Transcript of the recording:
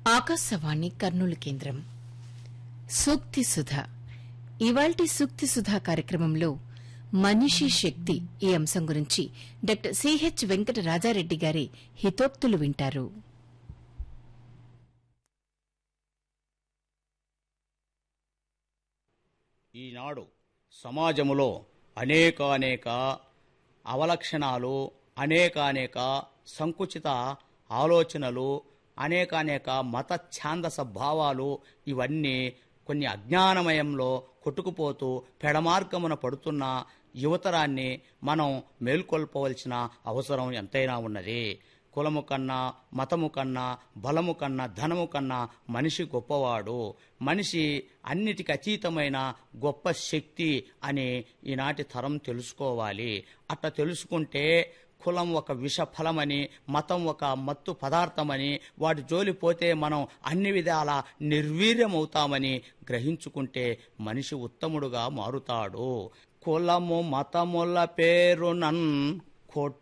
ఆకాశవాణి కర్నూలు కేంద్రం సూక్తి సుధ ఇవాల్టి సూక్తి సుధ కార్యక్రమంలో మనిషి శక్తి ఈ అంశం గురించి డాక్టర్ సిహెచ్ వెంకట రాజారెడ్డి గారి హితోక్తులు వింటారు ఈనాడు సమాజములో అనేకానేక అవలక్షణాలు అనేకానేక సంకుచిత ఆలోచనలు అనేకానేక మత ఛాందస భావాలు ఇవన్నీ కొన్ని అజ్ఞానమయంలో కొట్టుకుపోతూ పెడమార్గమున పడుతున్న యువతరాన్ని మనం మేల్కొల్పవలసిన అవసరం ఎంతైనా ఉన్నది కులము కన్నా మతము కన్నా బలము కన్నా ధనము కన్నా మనిషి గొప్పవాడు మనిషి అన్నిటికి అతీతమైన గొప్ప శక్తి అని ఈనాటి తరం తెలుసుకోవాలి అట్లా తెలుసుకుంటే కులం ఒక విష ఫలమని మతం ఒక మత్తు పదార్థమని వాటి జోలి పోతే మనం అన్ని విధాల నిర్వీర్యమవుతామని గ్రహించుకుంటే మనిషి ఉత్తముడుగా మారుతాడు కులము మతముల పేరునన్ కొట్